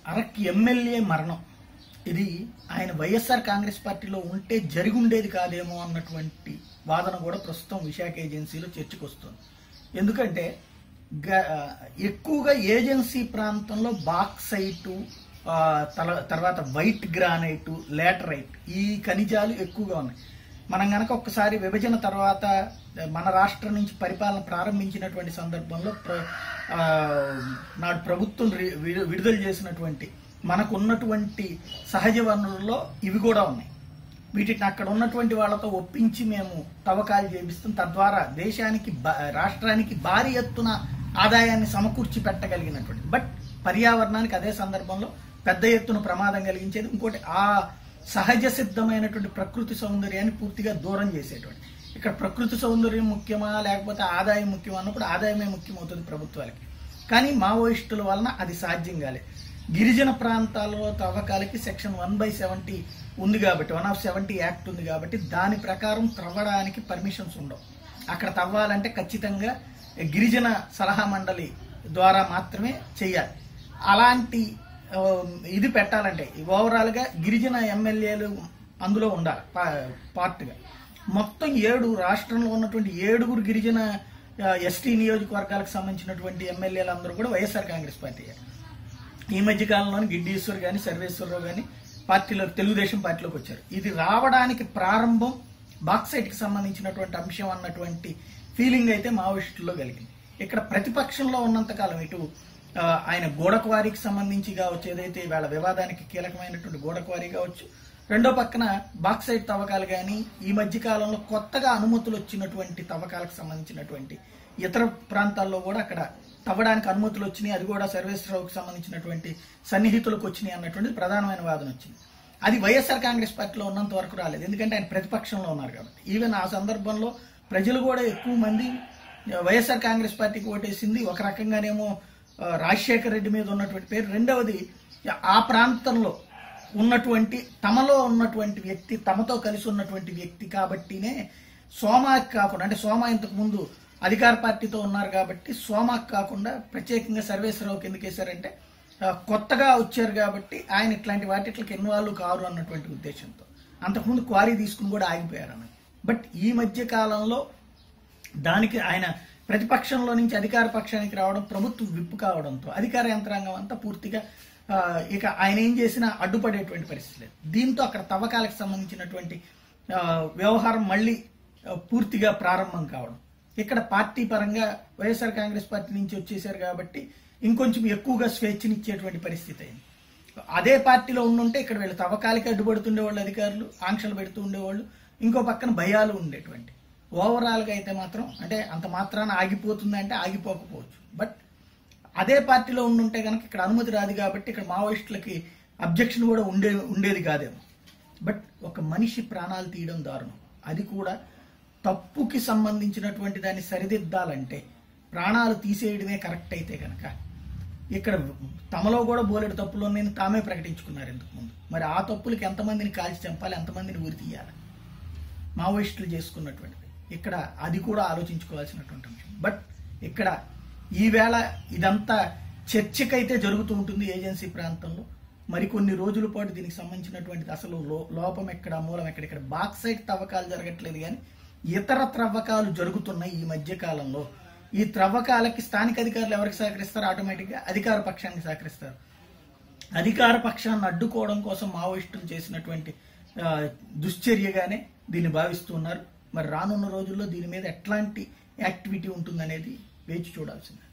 అరక్ MLA మరణం ఇది ఆయన వైఎస్ఆర్ కాంగ్రెస్ పార్టీలో ఉంటే జరిగి ఉండేది కాదేమో అన్నటువంటి వాదన కూడా ప్రస్తుతం విశాఖ ఏజెన్సీలో చర్చకొస్తుంది ఎందుకంటే గ- ఎక్కువగా ఏజెన్సీ ప్రాంతంలో బాక్సైటు ఆ, తల- తర్వాత వైట్ గ్రానైట్ లేటరైట్ ఈ ఖనిజాలు ఎక్కువగా ఉన్నాయి మనం గనక ఒక్కసారి విభజన తర్వాత మన రాష్ట్రం నుంచి పరిపాలన ప్రారంభించినటువంటి సందర్భంలో ప్ర- ఆ, నాడు ప్రభుత్వం రి- విడు- విడుదల చేసినటువంటి మనకు ఉన్నటువంటి సహజ వనరుల్లో ఇవి కూడా ఉన్నాయి వీటిని అక్కడ ఉన్నటువంటి వాళ్ళతో ఒప్పించి మేము తవ్వకాలు చేపిస్తాం తద్వారా దేశానికి బా- రాష్ట్రానికి భారీ ఎత్తున ఆదాయాన్ని సమకూర్చి పెట్టగలిగినటువంటి బట్ పర్యావరణానికి అదే సందర్భంలో పెద్ద ఎత్తున ప్రమాదం కలిగించేది ఇంకోటి ఆ సహజ సిద్ధమైనటువంటి ప్రకృతి సౌందర్యాన్ని పూర్తిగా దూరం చేసేటువంటి ఇక్కడ ప్రకృతి సౌందర్యం ముఖ్యమా లేకపోతే ఆదాయం ముఖ్యమా అన్నప్పుడు ఆదాయమే ముఖ్యమవుతుంది ప్రభుత్వాలకి కానీ మావోయిస్టుల వలన అది సాధ్యం కాలేదు గిరిజన ప్రాంతాల్లో తవ్వకాలకి సెక్షన్ వన్ బై సెవెంటీ ఉంది కాబట్టి వన్ ఆఫ్ సెవెంటీ యాక్ట్ ఉంది కాబట్టి దాని ప్రకారం త్రవ్వడానికి పర్మిషన్స్ ఉండవు అక్కడ తవ్వాలంటే ఖచ్చితంగా గిరిజన సలహా మండలి ద్వారా మాత్రమే చేయాలి అలాంటి ఆ, ఇది పెట్టాలంటే ఓవరాల్ గా గిరిజన ఎమ్మెల్యేలు అందులో ఉండాలి పా- పార్ట్గా మొత్తం ఏడు రాష్ట్రంలో ఉన్నటువంటి ఏడుగురు గిరిజన ఎస్టీ నియోజకవర్గాలకు సంబంధించినటువంటి ఎమ్మెల్యేలు అందరూ కూడా వైఎస్ఆర్ కాంగ్రెస్ పార్టీ ఈ మధ్య కాలంలోని గిడ్డీశ్వర్ కానీ సర్వేశ్వరరావు కానీ పార్టీలో తెలుగుదేశం పార్టీలోకి వచ్చారు ఇది రావడానికి ప్రారంభం బాక్సైట్ కి సంబంధించినటువంటి అంశం అన్నటువంటి ఫీలింగ్ అయితే మావోయిస్టుల్లో కలిగింది ఇక్కడ ప్రతిపక్షంలో ఉన్నంత కాలం ఇటు ఆ, ఆయన గోడక్వారీకి సంబంధించి కావచ్చు ఏదైతే ఇవాళ వివాదానికి కీలకమైనటువంటి గోడక్వారీ కావచ్చు రెండో పక్కన బాక్సైట్ తవ్వకాలు కానీ ఈ మధ్య కాలంలో కొత్తగా అనుమతులు వచ్చినటువంటి తవ్వకాలకు సంబంధించినటువంటి ఇతర ప్రాంతాల్లో కూడా అక్కడ తవ్వడానికి అనుమతులు వచ్చినాయి అది కూడా సర్వేశ్వరరావుకి సంబంధించినటువంటి సన్నిహితులకు వచ్చినాయి అన్నటువంటిది ప్రధానమైన వాదన వచ్చింది అది వైఎస్ఆర్ కాంగ్రెస్ పార్టీలో ఉన్నంత వరకు రాలేదు ఎందుకంటే ఆయన ప్రతిపక్షంలో ఉన్నారు కాబట్టి ఈవెన్ ఆ సందర్భంలో ప్రజలు కూడా ఎక్కువ మంది వైఎస్ఆర్ కాంగ్రెస్ పార్టీకి ఓటేసింది ఒక రకంగానేమో ఆ, రాజశేఖర రెడ్డి మీద ఉన్నటువంటి పేరు రెండవది ఆ ప్రాంతంలో ఉన్నటువంటి తమలో ఉన్నటువంటి వ్యక్తి తమతో కలిసి ఉన్నటువంటి వ్యక్తి కాబట్టినే సోమాకి కాకుండా అంటే సోమ ఇంతకు ముందు అధికార పార్టీతో ఉన్నారు కాబట్టి సోమాకి కాకుండా ప్రత్యేకంగా సర్వేశ్వరరావుకి ఎందుకు వేశారంటే ఆ, కొత్తగా వచ్చారు కాబట్టి ఆయన ఇట్లాంటి వాటికి ఇన్వాల్వ్ కారు అన్నటువంటి ఉద్దేశంతో అంతకుముందు క్వారీ తీసుకుని కూడా ఆగిపోయారు అన్నది బట్ ఈ మధ్య కాలంలో దానికి ఆయన ప్రతిపక్షంలో నుంచి అధికార పక్షానికి రావడం ప్రభుత్వం విప్పు కావడంతో అధికార యంత్రాంగం అంతా పూర్తిగా ఆ, ఇక ఆయన ఏం చేసినా అడ్డుపడేటువంటి పరిస్థితి లేదు దీంతో అక్కడ తవ్వకాలకు సంబంధించినటువంటి ఆ, వ్యవహారం మళ్ళీ ఆ, పూర్తిగా ప్రారంభం కావడం ఇక్కడ పార్టీ పరంగా వైఎస్ఆర్ కాంగ్రెస్ పార్టీ నుంచి వచ్చేసారు కాబట్టి ఇంకొంచెం ఎక్కువగా స్వేచ్ఛనిచ్చేటువంటి పరిస్థితి అయింది అదే పార్టీలో ఉండుంటే ఇక్కడ వీళ్ళు తవ్వకాలకి అడ్డుపడుతుండే వాళ్ళు అధికారులు ఆంక్షలు పెడుతూ ఉండేవాళ్ళు ఇంకో పక్కన భయాలు ఉండేటువంటి ఓవరాల్ గా అయితే మాత్రం అంటే అంత మాత్రాన ఆగిపోతుంది అంటే ఆగిపోకపోవచ్చు బట్ అదే పార్టీలో ఉండుంటే కనుక ఇక్కడ అనుమతి రాదు కాబట్టి ఇక్కడ మావోయిస్టులకి అబ్జెక్షన్ కూడా ఉండే ఉండేది కాదేమో బట్ ఒక మనిషి ప్రాణాలు తీయడం దారుణం అది కూడా తప్పుకి సంబంధించినటువంటి దాన్ని సరిదిద్దాలంటే ప్రాణాలు తీసేయడమే కరెక్ట్ అయితే కనుక ఇక్కడ తమలో కూడా బోలెడు తప్పులు ఉన్నాయని తామే ప్రకటించుకున్నారు ఇంతకు ముందు మరి ఆ తప్పులకి ఎంతమందిని కాల్చి చంపాలి ఎంతమందిని ఉరి తీయాలి మావోయిస్టులు చేసుకున్నటువంటిది ఇక్కడ అది కూడా ఆలోచించుకోవాల్సినటువంటి అంశం బట్ ఇక్కడ ఈవేళ ఇదంతా చర్చకైతే జరుగుతూ ఉంటుంది ఏజెన్సీ ప్రాంతంలో మరికొన్ని రోజుల పాటు దీనికి సంబంధించినటువంటిది అసలు లో- లోపం ఎక్కడ మూలం ఎక్కడ ఇక్కడ బాక్సైట్ తవ్వకాలు జరగట్లేదు కానీ ఇతర త్రవ్వకాలు జరుగుతున్నాయి ఈ మధ్య కాలంలో ఈ త్రవ్వకాలకి స్థానిక అధికారులు ఎవరికి సహకరిస్తారు ఆటోమేటిక్గా అధికార పక్షానికి సహకరిస్తారు అధికార పక్షాన్ని అడ్డుకోవడం కోసం మావోయిస్టులు చేసినటువంటి ఆ, దుశ్చర్యగానే దీన్ని భావిస్తున్నారు మరి రానున్న రోజుల్లో దీని మీద ఎట్లాంటి యాక్టివిటీ ఉంటుందనేది వేచి చూడాల్సిందే